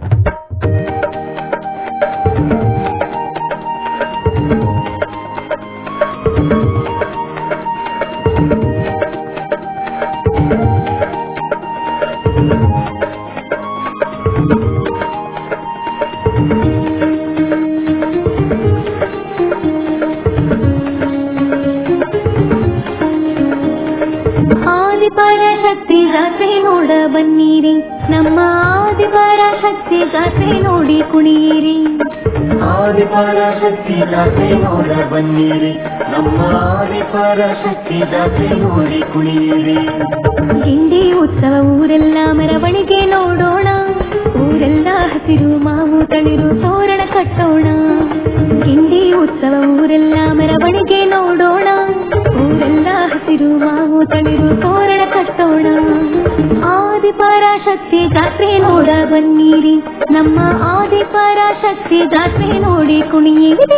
ಆದಿಪರಾಶಕ್ತಿ ಜಾತ್ರೆ ನೋಡ ಬನ್ನಿರಿ ನಮ್ಮ ಆದಿಪರಾಶಕ್ತಿ ಜಾತ್ರೆ ನೋಡಿ ಕುಣಿಯಿರಿ ಆದಿಪರಾಶಕ್ತಿ ಜಾತ್ರೆ ನೋಡ ಬನ್ನಿರಿ ನಮ್ಮ ಆದಿಪರಾಶಕ್ತಿ ಜಾತ್ರೆ ನೋಡಿ ಕುಣಿಯಿರಿ ಗಿಂಡಿ ಉತ್ಸವ ಊರೆಲ್ಲ ಮೆರವಣಿಗೆ ನೋಡೋಣ ಊರೆಲ್ಲ ಹಸಿರು ಮಾವು ತಳಿರು ತೋರಣ ಕಟ್ಟೋಣ ಗಿಂಡಿ ಉತ್ಸವ ಊರೆಲ್ಲ ಮೆರವಣಿಗೆ ನೋಡೋಣ ಊರೆಲ್ಲ ಹಸಿರು ಮಾವು ತಳಿರು ತೋರಣ ಕಟ್ಟೋಣ ಆದಿಪರಾಶಕ್ತಿ ಜಾತ್ರೆ ನೋಡ ಬನ್ನಿರಿ ನಮ್ಮ ಆದಿಪರಾಶಕ್ತಿ ಜಾತ್ರೆ ನೋಡಿ ಕುಣಿಯಿರಿ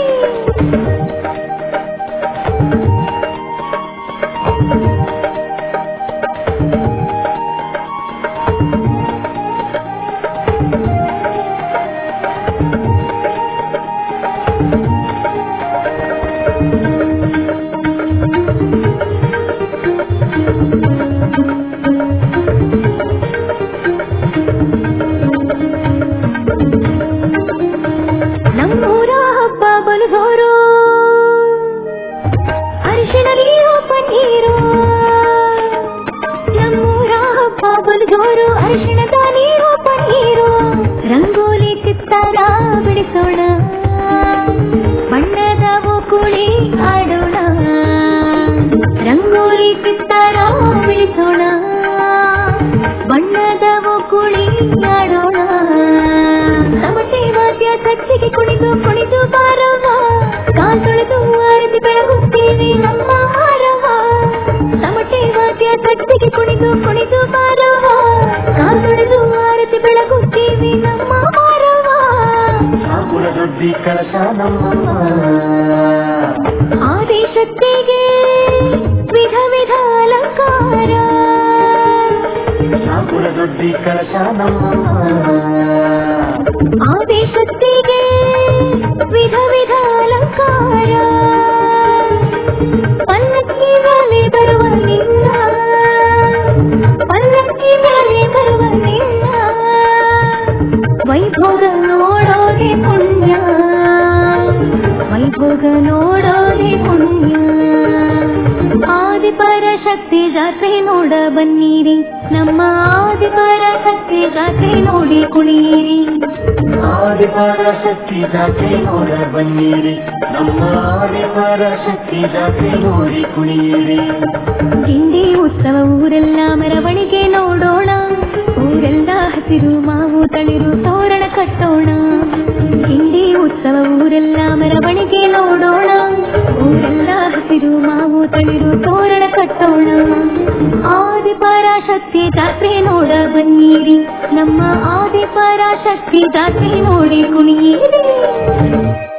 ನಮ್ಮೂರ ಹಬ್ಬ ಬಲು ಜೋರು ಅರಿಶಿಣ ನೀರು ಪನ್ನೀರು ನಮ್ಮೂರ ಹಬ್ಬ ಬಲು ಜೋರು ಅರಿಶಿಣದ ನೀರು ಪನ್ನೀರು ರಂಗೋಲಿ ಚಿತ್ತಾರ ಬಿಡಿಸೋಣ ಬಣ್ಣದ ಕುಳಿ ಆಡೋಣ ರಂಗೋಲಿ ಚಿತ್ತಾರ ಬಿಡಿಸೋಣ ಬಣ್ಣದ ಕುಳಿ ಆಡೋಣ ತಮಟೆ ವಾದ್ಯ ಕಚ್ಚಿಗೆ ಕುಣಿದು ಕುಣಿದು ಬಾರವ ಕಾಲ್ ತೊಳೆದು ಆರತಿ ಬೆಳಗುತ್ತೇವೆ ನಮ್ಮ ಹಾರವ ತಮಟೆ ವಾದ್ಯ ಕಚ್ಚಿಗೆ ಕುಣಿದು ಕುಣಿದು ಬಾರವ ಕಾಲ್ ತೊಳೆದು ಆರತಿ ಬೆಳಗುತ್ತೇವೆ ನಮ್ಮ ಹಾರವ ಠಾಕುರ ದೊಡ್ಡಿ ಕಳಶ ನಮ್ಮಮ್ಮ ಆದೇಶಕ್ತಿಗೆ ವಿಧ ವಿಧ ಅಲಂಕಾರ ಠಾಕುರ ದೊಡ್ಡಿ ಕಳಶ ನಮ್ಮಮ್ಮ ಆದೇಶಕ್ತಿಗೆ ವಿಧ ವಿಧ ಅಲಂಕಾರ ಪಲ್ಲಕ್ಕಿ ಮೇಲೆ ಬರುವ ನಿನ್ನ ಪಲ್ಲಕ್ಕಿ ಮೇಲೆ ಬರುವ ನಿನ್ನ ವೈಭೋಗ ನೋಡೋದೆ ಪುಣ್ಯ ವೈಭೋಗ ನೋಡೋದೆ ಪುಣ್ಯ ಆದಿಪರಾಶಕ್ತಿ ಜಾತ್ರೆ ನೋಡ ಬನ್ನಿರಿ ನಮ್ಮ ಆದಿಪರಾಶಕ್ತಿ ಜಾತ್ರೆ ನೋಡಿ ಕುಣಿಯಿರಿ ಆದಿಪರಾಶಕ್ತಿ ಜಾತ್ರೆ ನೋಡ ಬನ್ನಿರಿ ನಮ್ಮ ಆದಿಪರಾಶಕ್ತಿ ಜಾತ್ರೆ ನೋಡಿ ಕುಣಿಯಿರಿ ಗಿಂಡಿ ಉತ್ಸವ ಊರೆಲ್ಲ ಮೆರವಣಿಗೆ ನೋಡೋಣ ಊರೆಲ್ಲ ಹಸಿರು ಮಾವು ತಳಿರು ತೋರಣ ಕಟ್ಟೋಣ ಗಿಂಡಿ ಉತ್ಸವ ಊರೆಲ್ಲ ಮೆರವಣಿಗೆ ನೋಡೋಣ ಊರೆಲ್ಲ ಹಸಿರು ಮಾವು ತಳಿರು ತೋರಣ ಕಟ್ಟೋಣ ಆದಿಪರಾಶಕ್ತಿ ಜಾತ್ರೆ ನೋಡ ಬನ್ನಿರಿ ನಮ್ಮ ಆದಿಪರಾಶಕ್ತಿ ಜಾತ್ರೆ ನೋಡಿ ಕುಣಿಯಿರಿ